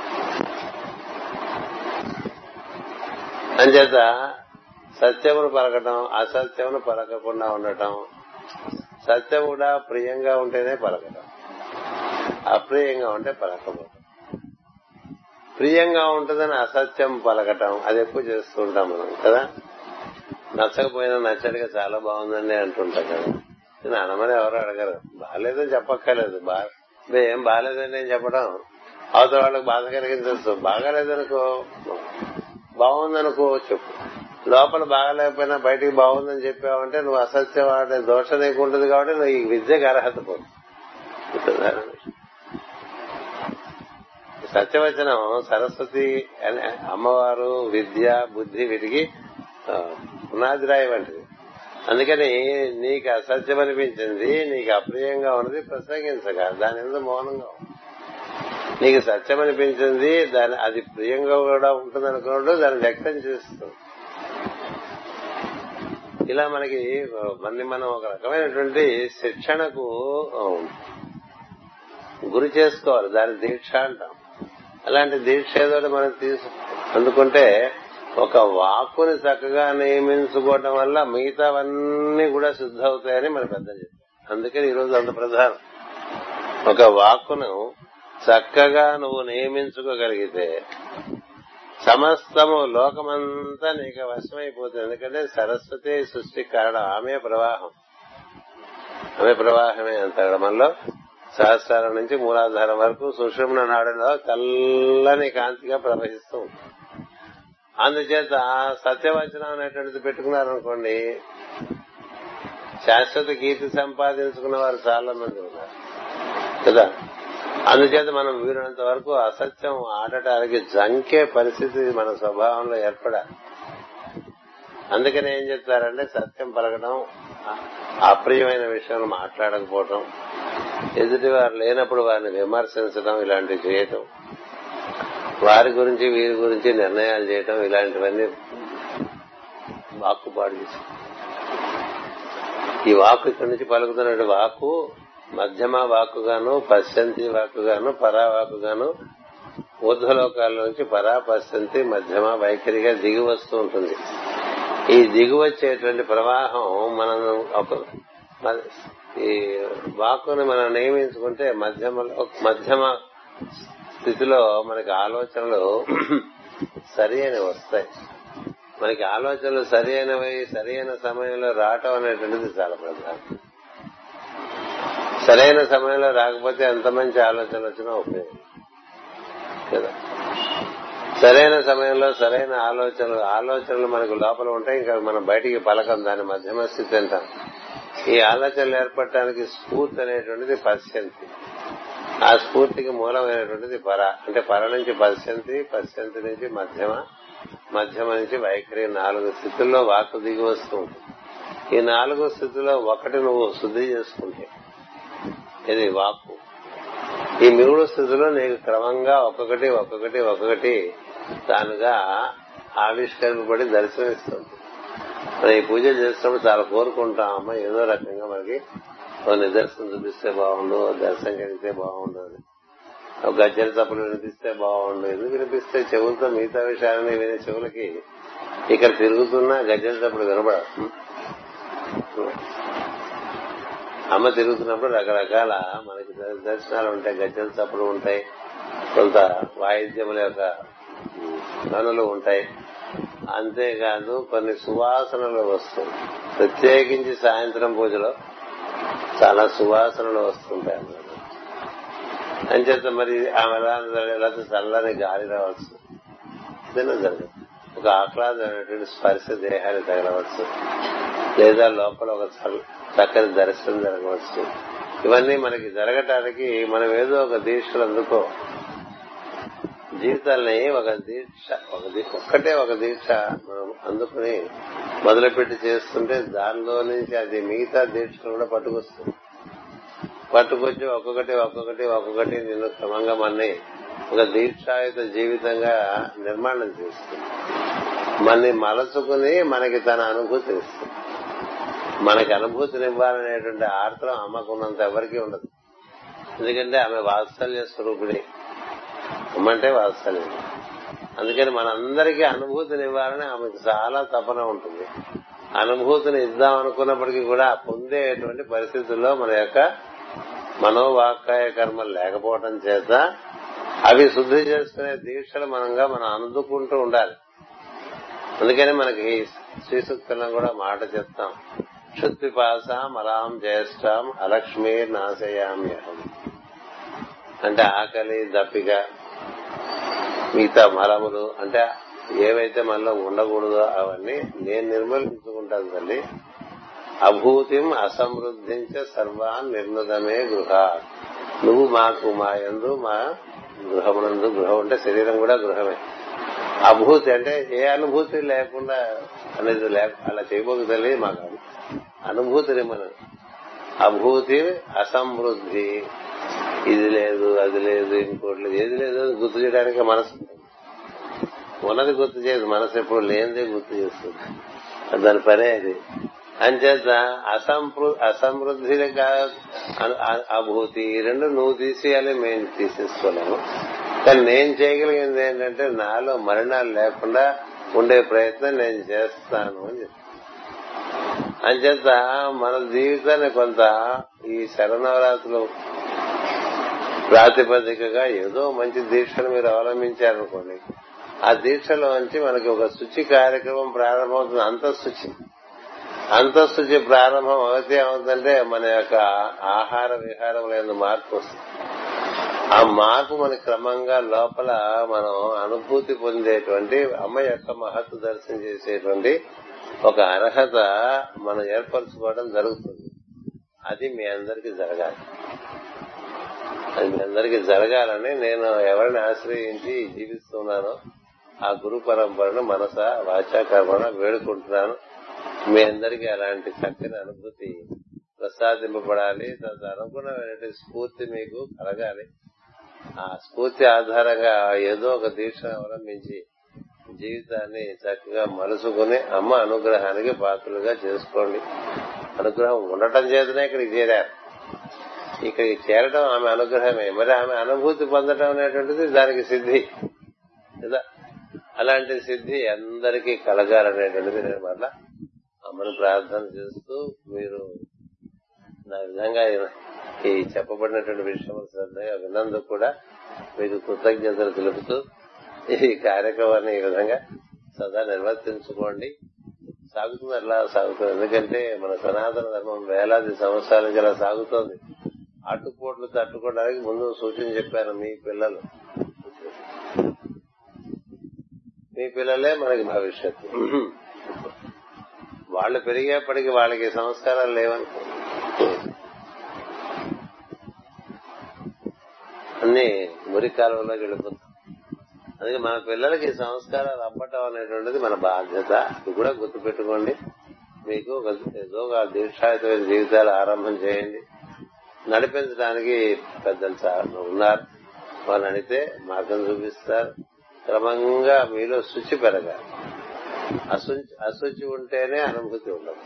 అంచేత సత్యమును పలకటం అసత్యమును పలకకుండా ఉండటం సత్యం కూడా ప్రియంగా ఉంటేనే పలకటం అప్రియంగా ఉంటే పలకపోవటం ప్రియంగా ఉంటుందని అసత్యం పలకటం అది ఎక్కువ చేస్తూ ఉంటాం మనం కదా నచ్చకపోయినా నచ్చడిగా చాలా బాగుందండి అంటుంటాం కదా నేను అనమని ఎవరు అడగరు బాగాలేదని చెప్పక్కర్లేదు బా ఏం బాగాలేదండి అని చెప్పడం అవతల వాళ్ళకి బాధ కలిగించవచ్చు బాగాలేదనుకో బాగుందనుకో చెప్పు లోపల బాగాలేకపోయినా బయటికి బాగుందని చెప్పావంటే నువ్వు అసత్యం ఆడే దోషం నీకు ఉంటుంది కాబట్టి నువ్వు ఈ విద్యకు అర్హత పో సత్యవచనం సరస్వతి అమ్మవారు విద్య బుద్ధి వీటికి పునాదిరాయి వంటిది అందుకని నీకు అసత్యం అనిపించింది నీకు అప్రియంగా ఉన్నది ప్రసంగించగా దాని ఎందుకు మౌనంగా నీకు సత్యం అనిపించింది దాని అది ప్రియంగా కూడా ఉంటుంది అనుకున్నప్పుడు దాన్ని వ్యక్తం చేస్తుంది ఇలా మనకి మళ్ళీ మనం ఒక రకమైనటువంటి శిక్షణకు గురి చేసుకోవాలి దాని దీక్ష అంటాం అలాంటి దీక్ష ఏదో మనం తీసు అందుకుంటే ఒక వాక్కుని చక్కగా నియమించుకోవడం వల్ల మిగతావన్నీ కూడా శుద్ధ అవుతాయని మన పెద్ద చెప్పారు అందుకని ఈరోజు అంత ప్రధానం ఒక వాక్కును చక్కగా నువ్వు నియమించుకోగలిగితే సమస్తము లోకమంతా నీకు వశమైపోతుంది ఎందుకంటే సరస్వతి సృష్టి కారణం ఆమె ప్రవాహం ఆమె ప్రవాహమే అంత మనలో సహస్రారం నుంచి మూలాధారం వరకు సుషుమ్న నాడులో తెల్లని కాంతిగా ప్రవహిస్తూ అందుచేత సత్యవచనం అనేటువంటిది పెట్టుకున్నారనుకోండి శాశ్వత కీర్తి సంపాదించుకున్న వారు చాలా మంది ఉన్నారు కదా అందుచేత మనం వీరినంత వరకు అసత్యం ఆడటానికి జంకే పరిస్థితి మన స్వభావంలో ఏర్పడాలి అందుకని ఏం చెప్తారంటే సత్యం పలకడం అప్రియమైన విషయం మాట్లాడకపోవటం ఎదుటి వారు లేనప్పుడు వారిని విమర్శించడం ఇలాంటివి చేయటం వారి గురించి వీరి గురించి నిర్ణయాలు చేయటం ఇలాంటివన్నీ వాక్కు పాడు చేసి ఈ వాక్కు ఇక్కడి నుంచి పలుకుతున్న వాక్కు మధ్యమ వాక్కుగాను పశ్చంతి వాక్కుగాను పరావాక్కుగాను ఊర్ధ్వలోకాల నుంచి పరా పశ్చంతి మధ్యమ వైఖరిగా దిగి వస్తూ ఉంటుంది ఈ దిగి వచ్చేటువంటి ప్రవాహం మనం ఒక ఈ వాక్కుని మనం నియమించుకుంటే మధ్యమలో మధ్యమ స్థితిలో మనకి ఆలోచనలు సరి అని వస్తాయి మనకి ఆలోచనలు సరి అయినవి సరి అయిన సమయంలో రావటం అనేటువంటిది చాలా ప్రధానం సరైన సమయంలో రాకపోతే ఎంత మంచి ఆలోచన వచ్చినా ఉపయోగం కదా సరైన సమయంలో సరైన ఆలోచనలు ఆలోచనలు మనకు లోపల ఉంటాయి ఇంకా మనం బయటికి పలకం దాని మధ్యమ స్థితి అంటాం ఈ ఆలోచనలు ఏర్పడటానికి స్ఫూర్తి అనేటువంటిది పశ్చంతి ఆ స్ఫూర్తికి మూలమైనటువంటిది పర అంటే పర నుంచి పశ్చంతి పశ్చంతి నుంచి మధ్యమ మధ్యమ నుంచి వైఖరి నాలుగు స్థితుల్లో వాక్కు దిగి వస్తూ ఉంటుంది ఈ నాలుగు స్థితిలో ఒకటి నువ్వు శుద్ధి చేసుకుంటే ఇది వాక్కు ఈ మిగుడు స్థితిలో నీకు క్రమంగా ఒక్కొక్కటి ఒక్కొక్కటి ఒక్కొక్కటి తానుగా ఆవిష్కరింపబడి దర్శనమిస్తుంది మనం ఈ పూజ చేస్తున్నప్పుడు చాలా కోరుకుంటాం అమ్మ ఏదో రకంగా మనకి ఓ నిదర్శనం చూపిస్తే బాగుండు దర్శనం కలిగితే బాగుండు అని ఒక గజ్జల తప్పులు వినిపిస్తే బాగుండు ఎందుకు వినిపిస్తే చెవులతో మిగతా విషయాలని వినే చెవులకి ఇక్కడ తిరుగుతున్నా గజ్జల తప్పుడు వినబడదు అమ్మ తిరుగుతున్నప్పుడు రకరకాల మనకి దర్శనాలు ఉంటాయి గజ్జల తప్పులు ఉంటాయి కొంత వాయిద్యముల యొక్క ధ్వనులు ఉంటాయి అంతేకాదు కొన్ని సువాసనలు వస్తాయి ప్రత్యేకించి సాయంత్రం పూజలో చాలా సువాసనలు వస్తుంటాయి అన్నమాట అంచేత మరి ఆమె ఎలా లేకపోతే చల్లని గాలి రావచ్చు ఏదైనా జరగదు ఒక ఆహ్లాదమైనటువంటి స్పర్శ దేహాన్ని తగలవచ్చు లేదా లోపల ఒక చక్కని దర్శనం జరగవచ్చు ఇవన్నీ మనకి జరగటానికి మనం ఏదో ఒక దీక్షలు అందుకో జీవితాల్ని ఒక దీక్ష ఒక దీ- ఒక్కటే ఒక దీక్ష మనం అందుకుని మొదలుపెట్టి చేస్తుంటే దానిలో నుంచి అది మిగతా దీక్షలు కూడా పట్టుకొస్తుంది పట్టుకొచ్చి ఒక్కొక్కటి ఒక్కొక్కటి ఒక్కొక్కటి నిన్ను క్రమంగా మన్ని ఒక దీక్షాయుత జీవితంగా నిర్మాణం చేస్తుంది మనని మలచుకుని మనకి తన అనుభూతి ఇస్తుంది మనకి అనుభూతినివ్వాలనేటువంటి ఆర్ద్రం అమ్మకున్నంత ఎవరికీ ఉండదు ఎందుకంటే ఆమె వాత్సల్య స్వరూపిణి అమ్మంటే వాత్సల్యం అందుకని మనందరికీ అనుభూతిని ఇవ్వాలని ఆమెకు చాలా తపన ఉంటుంది అనుభూతిని ఇద్దాం అనుకున్నప్పటికీ కూడా పొందేటువంటి పరిస్థితుల్లో మన యొక్క మనోవాకాయ కర్మలు లేకపోవటం చేత అవి శుద్ధి చేసుకునే దీక్షలు మనంగా మనం అందుకుంటూ ఉండాలి అందుకని మనకి శ్రీ సూక్తంలో కూడా మాట చెప్తాం క్షుత్పిపాసాం అలాం జ్యేష్ఠాం అలక్ష్మీ నాశయామ్యహం అంటే ఆకలి దప్పిక మిగతా మలములు అంటే ఏవైతే మనలో ఉండకూడదో అవన్నీ నేను నిర్మూలించుకుంటాను తల్లి అభూతిం అసమృద్ధించ సర్వాన్ నిర్మదమే గృహ నువ్వు మాకు మా యందు మా గృహమునందు గృహం అంటే శరీరం కూడా గృహమే అభూతి అంటే ఏ అనుభూతి లేకుండా అనేది లేక అలా చేయబోకు తల్లి మాకు అనుభూతిని మనం అభూతి అసమృద్ధి ఇది లేదు అది లేదు ఇంకోటి లేదు ఏది లేదు అది గుర్తు చేయడానికి మనసు ఉన్నది గుర్తు చేయదు మనసు ఎప్పుడు లేనిదే గుర్తు చేస్తుంది దాని పనే అది అంచేత అసంపృ అసమృద్ధి అభూతి ఈ రెండు నువ్వు తీసేయాలి మేము తీసేసుకోలేము కానీ నేను చేయగలిగింది ఏంటంటే నాలో మరణాలు లేకుండా ఉండే ప్రయత్నం నేను చేస్తాను అని చెప్తాను అంచేత మన జీవితాన్ని కొంత ఈ శరణవరాత్రులు ప్రాతిపదికగా ఏదో మంచి దీక్షను మీరు అవలంబించారనుకోండి ఆ దీక్షలోంచి మనకి ఒక శుచి కార్యక్రమం ప్రారంభమవుతుంది అంతఃశుచి అంతఃశుచి ప్రారంభం అవుతే ఏమవుతుందంటే మన యొక్క ఆహార విహారం లేని మార్పు వస్తుంది ఆ మార్పు మన క్రమంగా లోపల మనం అనుభూతి పొందేటువంటి అమ్మ యొక్క మహత్వ దర్శనం చేసేటువంటి ఒక అర్హత మనం ఏర్పరచుకోవడం జరుగుతుంది అది మీ అందరికి జరగాలి అది మీ అందరికి జరగాలని నేను ఎవరిని ఆశ్రయించి జీవిస్తున్నానో ఆ గురు పరంపరను మనస వాచా కర్మణ వేడుకుంటున్నాను మీ అందరికీ అలాంటి చక్కని అనుభూతి ప్రసాదింపబడాలి దానికి అనుగుణమైన స్ఫూర్తి మీకు కలగాలి ఆ స్ఫూర్తి ఆధారంగా ఏదో ఒక దీక్షను అవలంబించి జీవితాన్ని చక్కగా మలుసుకుని అమ్మ అనుగ్రహానికి పాత్రలుగా చేసుకోండి అనుగ్రహం ఉండటం చేతనే ఇక్కడికి చేరారు ఇక్కడికి చేరడం ఆమె అనుగ్రహమే మరి ఆమె అనుభూతి పొందడం అనేటువంటిది దానికి సిద్ధి కదా అలాంటి సిద్ధి అందరికీ కలగాలనేటువంటిది నేను మళ్ళా అమ్మను ప్రార్థన చేస్తూ మీరు నా విధంగా ఈ చెప్పబడినటువంటి విషయం శ్రద్ధగా విన్నందుకు కూడా మీకు కృతజ్ఞతలు తెలుపుతూ ఈ కార్యక్రమాన్ని ఈ విధంగా సదా నిర్వర్తించుకోండి సాగుతుంది అలా సాగుతుంది ఎందుకంటే మన సనాతన ధర్మం వేలాది సంవత్సరాల నుంచి అలా సాగుతోంది అడ్డుపోట్లు తట్టుకోవడానికి ముందు సూచన చెప్పాను మీ పిల్లలు మీ పిల్లలే మనకి భవిష్యత్తు వాళ్ళు పెరిగేప్పటికి వాళ్ళకి సంస్కారాలు లేవనుకో అన్ని మురికాలంలోకి వెళ్ళిపోతాం అందుకే మన పిల్లలకి సంస్కారాలు అప్పటం అనేటువంటిది మన బాధ్యత ఇది కూడా గుర్తుపెట్టుకోండి మీకు ఒక ఏదో ఒక దీక్షాయుతమైన జీవితాలు ఆరంభం చేయండి నడిపించడానికి పెద్దలు చాలా ఉన్నారు వాళ్ళని అడిగితే మార్గం చూపిస్తారు క్రమంగా మీలో శుచి పెరగాలి అశుచి అశుచి ఉంటేనే అనుభూతి ఉండదు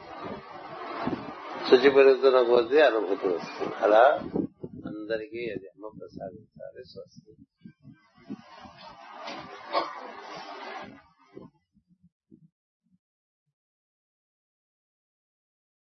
శుచి పెరుగుతున్న కొద్దీ అనుభూతి వస్తుంది అలా అందరికీ అది అమ్మ ప్రసాదించాలి స్వస్తి